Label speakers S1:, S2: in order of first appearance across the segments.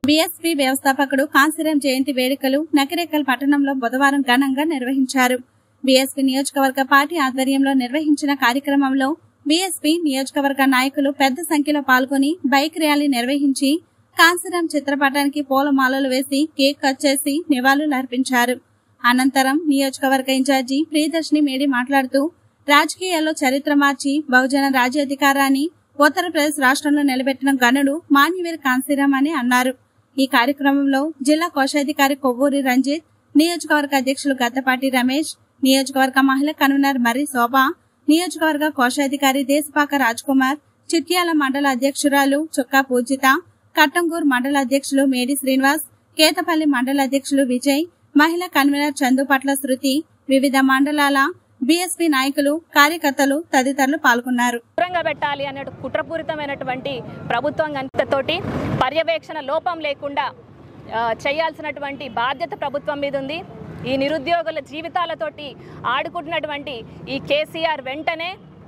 S1: BSP వ్యవస్థాపకుడు కాంశీరాం జయంతి వేడుకలు నకిరేకల్ పట్టణంలో బుధవారం ఘనంగా నిర్వహించారు బీఎస్పీ నియోజకవర్గ పార్టీ ఆధ్వర్యంలో నిర్వహించిన కార్యక్రమంలో బీఎస్పీ నియోజకవర్గ నాయకులు పెద్ద సంఖ్యలో పాల్గొని బైక్ ర్యాలీ నిర్వహించి కాంశీరాం చిత్రపటానికి పూలమాలలు వేసి కేక్ కట్ చేసి నివాళులు అర్పించారు అనంతరం నియోజకవర్గ ఇన్ఛార్జి ప్రియదర్శిని మేడి మాట్లాడుతూ రాజకీయాల్లో చరిత్ర మార్చి బహుజన రాజ్యాధికారాన్ని ఉత్తరప్రదేశ్ రాష్ట్రంలో నిలబెట్టిన గనుడు మాన్యవీర్ కాంశీరాం అని అన్నారు ఈ కార్యక్రమంలో జిల్లా కోశాధికారి కొవ్వూరి రంజిత్ నియోజకవర్గ అధ్యక్షులు గద్దపాటి రమేష్ నియోజకవర్గ మహిళా కన్వీనర్ మర్రి శోభ నియోజకవర్గ కోశాధికారి దేశపాక రాజ్ కుమార్ చిట్యాల మండల అధ్యక్షురాలు చుక్కా పూజిత కట్టంగూర్ మండల అధ్యక్షులు మేడి శ్రీనివాస్ కేతపల్లి మండల అధ్యక్షులు విజయ్ మహిళా కన్వీనర్ చందుపట్ల శృతి వివిధ మండలాల బీఎస్పీ నాయకులు కార్యకర్తలు తదితరులు పాల్గొన్నారు
S2: దూరంగా పెట్టాలి అనే కుట్రపూరితమైనటువంటి ప్రభుత్వం గంతతోటి పర్యవేక్షణ లోపం లేకుండా ఆ, చేయాల్సినటువంటి బాధ్యత ప్రభుత్వం మీద ఉంది ఈ నిరుద్యోగుల జీవితాలతోటి ఆడుకుంటున్నటువంటి ఈ కేసీఆర్ వెంటనే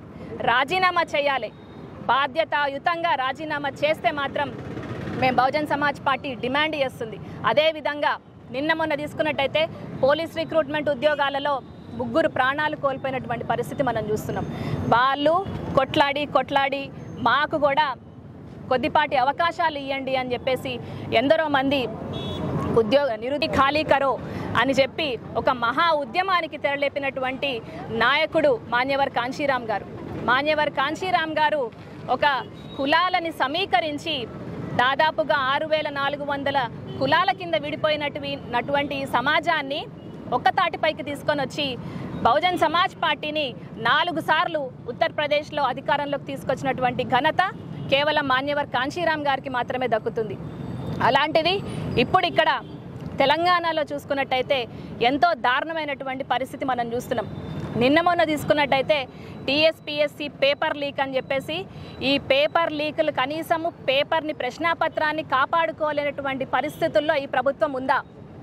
S2: రాజీనామా చేయాలి బాధ్యతాయుతంగా రాజీనామా చేస్తే మాత్రం మేము బహుజన్ సమాజ్ పార్టీ డిమాండ్ చేస్తుంది అదేవిధంగా నిన్న మొన్న తీసుకున్నట్టయితే పోలీస్ రిక్రూట్మెంట్ ఉద్యోగాలలో ముగ్గురు ప్రాణాలు కోల్పోయినటువంటి పరిస్థితి మనం చూస్తున్నాం వాళ్ళు కొట్లాడి కొట్లాడి మాకు కూడా కొద్దిపాటి అవకాశాలు ఇవ్వండి అని చెప్పేసి ఎందరో మంది ఉద్యోగ నిరుది ఖాళీ కరో అని చెప్పి ఒక మహా ఉద్యమానికి తెరలేపినటువంటి నాయకుడు మాన్యవర్ కాంశీరామ్ గారు మాన్యవర్ కాంశీరామ్ గారు ఒక కులాలని సమీకరించి దాదాపుగా ఆరు వేల నాలుగు వందల కులాల కింద విడిపోయినటువంటి ఈ సమాజాన్ని ఒక్క తాటిపైకి తీసుకొని వచ్చి బహుజన్ సమాజ్ పార్టీని నాలుగు సార్లు ఉత్తరప్రదేశ్లో అధికారంలోకి తీసుకొచ్చినటువంటి ఘనత కేవలం మాన్యవర్ కాంశీరామ్ గారికి మాత్రమే దక్కుతుంది అలాంటిది ఇప్పుడు ఇక్కడ తెలంగాణలో చూసుకున్నట్టయితే ఎంతో దారుణమైనటువంటి పరిస్థితి మనం చూస్తున్నాం నిన్న మొన్న తీసుకున్నట్టయితే టీఎస్పిఎస్సి పేపర్ లీక్ అని చెప్పేసి ఈ పేపర్ లీకులు కనీసము పేపర్ని ప్రశ్నాపత్రాన్ని కాపాడుకోలేనటువంటి పరిస్థితుల్లో ఈ ప్రభుత్వం ఉందా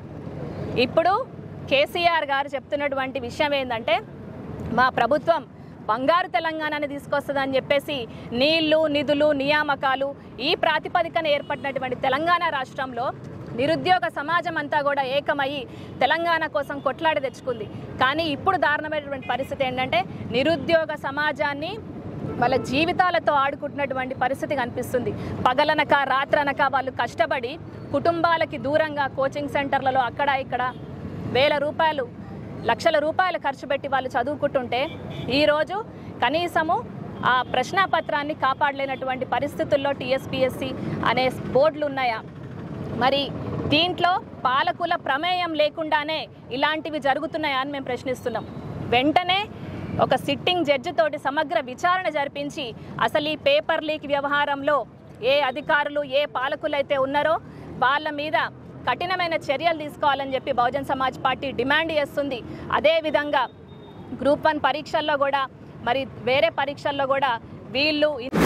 S2: ఇప్పుడు కేసీఆర్ గారు చెప్తున్నటువంటి విషయం ఏంటంటే మా ప్రభుత్వం బంగారు తెలంగాణని తీసుకొస్తుందని చెప్పేసి నీళ్లు నిధులు నియామకాలు ఈ ప్రాతిపదికన ఏర్పడినటువంటి తెలంగాణ రాష్ట్రంలో నిరుద్యోగ సమాజం అంతా కూడా ఏకమయ్యి తెలంగాణ కోసం కొట్లాడి తెచ్చుకుంది కానీ ఇప్పుడు దారుణమైనటువంటి పరిస్థితి ఏంటంటే నిరుద్యోగ సమాజాన్ని వాళ్ళ జీవితాలతో ఆడుకుంటున్నటువంటి పరిస్థితి కనిపిస్తుంది పగలనక రాత్రనక వాళ్ళు కష్టపడి కుటుంబాలకి దూరంగా కోచింగ్ సెంటర్లలో అక్కడ ఇక్కడ వేల రూపాయలు లక్షల రూపాయలు ఖర్చు పెట్టి వాళ్ళు చదువుకుంటుంటే ఈరోజు కనీసము ఆ ప్రశ్నాపత్రాన్ని కాపాడలేనటువంటి పరిస్థితుల్లో టీఎస్పిఎస్సి అనే బోర్డులు ఉన్నాయా మరి దీంట్లో పాలకుల ప్రమేయం లేకుండానే ఇలాంటివి జరుగుతున్నాయా అని మేము ప్రశ్నిస్తున్నాం వెంటనే ఒక సిట్టింగ్ జడ్జి తోటి సమగ్ర విచారణ జరిపించి అసలు ఈ పేపర్ లీక్ వ్యవహారంలో ఏ అధికారులు ఏ పాలకులు అయితే ఉన్నారో వాళ్ళ మీద కఠినమైన చర్యలు తీసుకోవాలని చెప్పి బహుజన్ సమాజ్ పార్టీ డిమాండ్ చేస్తుంది అదేవిధంగా గ్రూప్ వన్ పరీక్షల్లో కూడా మరి వేరే పరీక్షల్లో కూడా వీళ్ళు